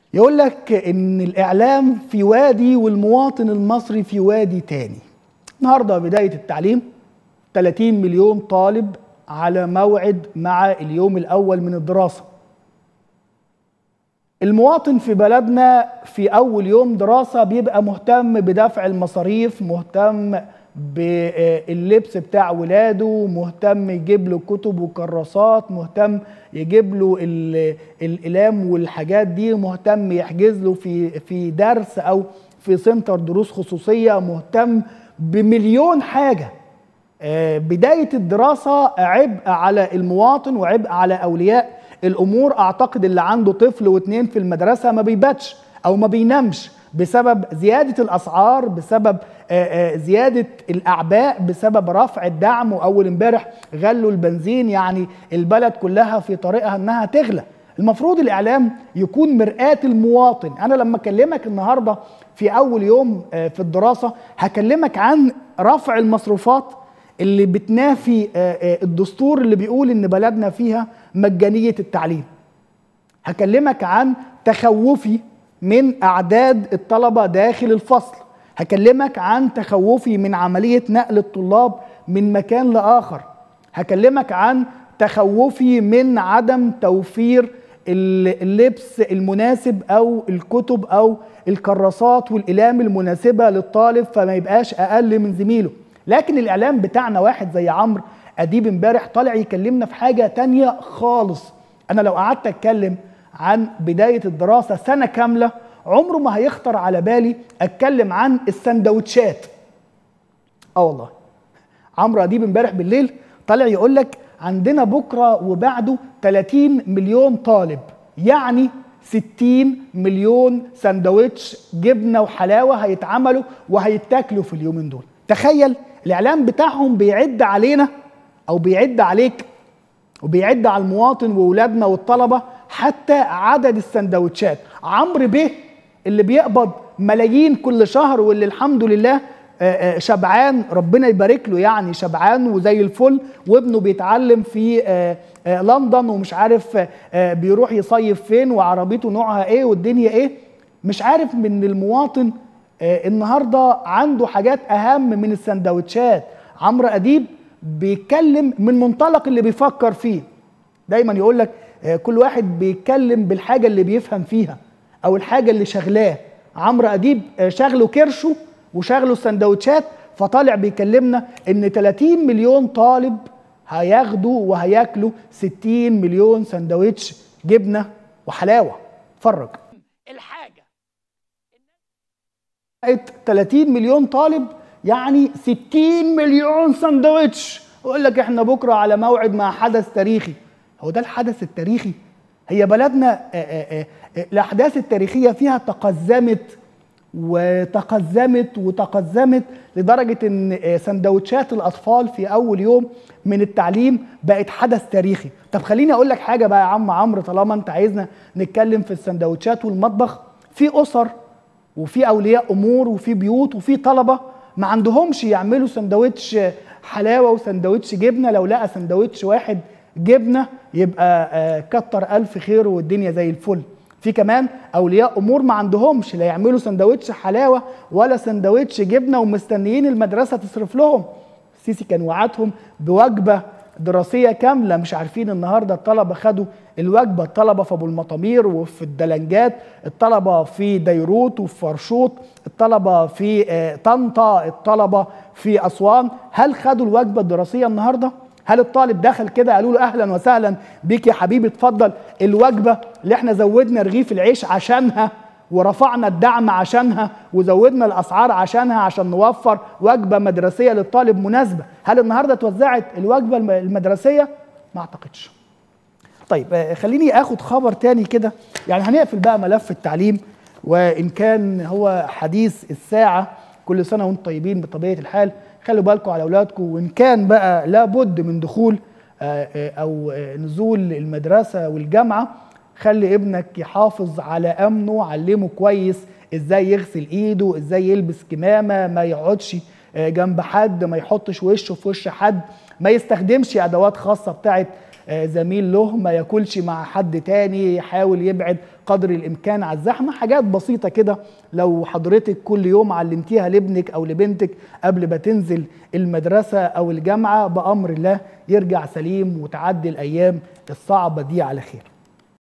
يقول لك ان الاعلام في وادي والمواطن المصري في وادي تاني النهارده بدايه التعليم 30 مليون طالب على موعد مع اليوم الاول من الدراسه المواطن في بلدنا في اول يوم دراسه بيبقى مهتم بدفع المصاريف مهتم باللبس بتاع ولاده مهتم يجيب له كتب وكراسات مهتم يجيب له الاقلام والحاجات دي مهتم يحجز له في في درس او في سنتر دروس خصوصيه مهتم بمليون حاجه بدايه الدراسه عبء على المواطن وعبء على اولياء الامور اعتقد اللي عنده طفل واتنين في المدرسه ما بيباتش او ما بينامش بسبب زياده الاسعار بسبب زياده الاعباء بسبب رفع الدعم واول امبارح غلوا البنزين يعني البلد كلها في طريقها انها تغلى المفروض الاعلام يكون مرآة المواطن انا لما اكلمك النهارده في اول يوم في الدراسه هكلمك عن رفع المصروفات اللي بتنافي الدستور اللي بيقول ان بلدنا فيها مجانيه التعليم هكلمك عن تخوفي من اعداد الطلبه داخل الفصل هكلمك عن تخوفي من عمليه نقل الطلاب من مكان لاخر هكلمك عن تخوفي من عدم توفير اللبس المناسب او الكتب او الكراسات والاقلام المناسبه للطالب فما يبقاش اقل من زميله لكن الاعلام بتاعنا واحد زي عمرو اديب امبارح طالع يكلمنا في حاجه تانية خالص انا لو قعدت اتكلم عن بدايه الدراسه سنه كامله عمره ما هيخطر على بالي اتكلم عن السندوتشات اه والله عمرو اديب امبارح بالليل طالع يقول لك عندنا بكره وبعده 30 مليون طالب يعني 60 مليون سندوتش جبنه وحلاوه هيتعملوا وهيتاكلوا في اليومين دول تخيل الاعلام بتاعهم بيعد علينا او بيعد عليك وبيعد على المواطن واولادنا والطلبه حتى عدد السندوتشات عمرو بيه اللي بيقبض ملايين كل شهر واللي الحمد لله شبعان ربنا يبارك له يعني شبعان وزي الفل وابنه بيتعلم في لندن ومش عارف بيروح يصيف فين وعربيته نوعها ايه والدنيا ايه مش عارف من المواطن النهارده عنده حاجات اهم من السندوتشات عمرو اديب بيتكلم من منطلق اللي بيفكر فيه دايما يقول لك كل واحد بيتكلم بالحاجه اللي بيفهم فيها او الحاجه اللي شغلاه عمرو اديب شغله كرشه وشغله السندوتشات فطالع بيكلمنا ان 30 مليون طالب هياخدوا وهياكلوا 60 مليون سندوتش جبنه وحلاوه اتفرج الحاجه 30 مليون طالب يعني 60 مليون سندوتش يقول لك احنا بكره على موعد مع حدث تاريخي هو ده الحدث التاريخي هي بلدنا الاحداث التاريخيه فيها تقزمت وتقزمت وتقزمت لدرجه ان سندوتشات الاطفال في اول يوم من التعليم بقت حدث تاريخي طب خليني اقول لك حاجه بقى يا عم عمرو طالما انت عايزنا نتكلم في السندوتشات والمطبخ في اسر وفي اولياء امور وفي بيوت وفي طلبه ما عندهمش يعملوا سندوتش حلاوه وسندوتش جبنه لو لقى سندوتش واحد جبنه يبقى كتر الف خير والدنيا زي الفل في كمان اولياء امور ما عندهمش لا يعملوا سندوتش حلاوه ولا سندوتش جبنه ومستنيين المدرسه تصرف لهم السيسي كان وعدهم بوجبه دراسيه كامله مش عارفين النهارده الطلبه خدوا الوجبه الطلبه في ابو المطامير وفي الدلنجات الطلبه في ديروت وفي فرشوط الطلبه في طنطا الطلبه في اسوان هل خدوا الوجبه الدراسيه النهارده هل الطالب دخل كده قالوا له اهلا وسهلا بيك يا حبيبي اتفضل الوجبه اللي احنا زودنا رغيف العيش عشانها ورفعنا الدعم عشانها وزودنا الاسعار عشانها عشان نوفر وجبه مدرسيه للطالب مناسبه هل النهارده اتوزعت الوجبه المدرسيه ما اعتقدش طيب خليني اخد خبر تاني كده يعني هنقفل بقى ملف التعليم وان كان هو حديث الساعه كل سنه وانتم طيبين بطبيعه الحال خلوا بالكم على اولادكم وان كان بقى لابد من دخول او نزول المدرسه والجامعه خلي ابنك يحافظ على امنه علمه كويس ازاي يغسل ايده ازاي يلبس كمامه ما يقعدش جنب حد ما يحطش وشه في وش حد ما يستخدمش ادوات خاصه بتاعت زميل له ما ياكلش مع حد تاني يحاول يبعد قدر الامكان على الزحمه حاجات بسيطه كده لو حضرتك كل يوم علمتيها لابنك او لبنتك قبل ما تنزل المدرسه او الجامعه بامر الله يرجع سليم وتعدي الايام الصعبه دي على خير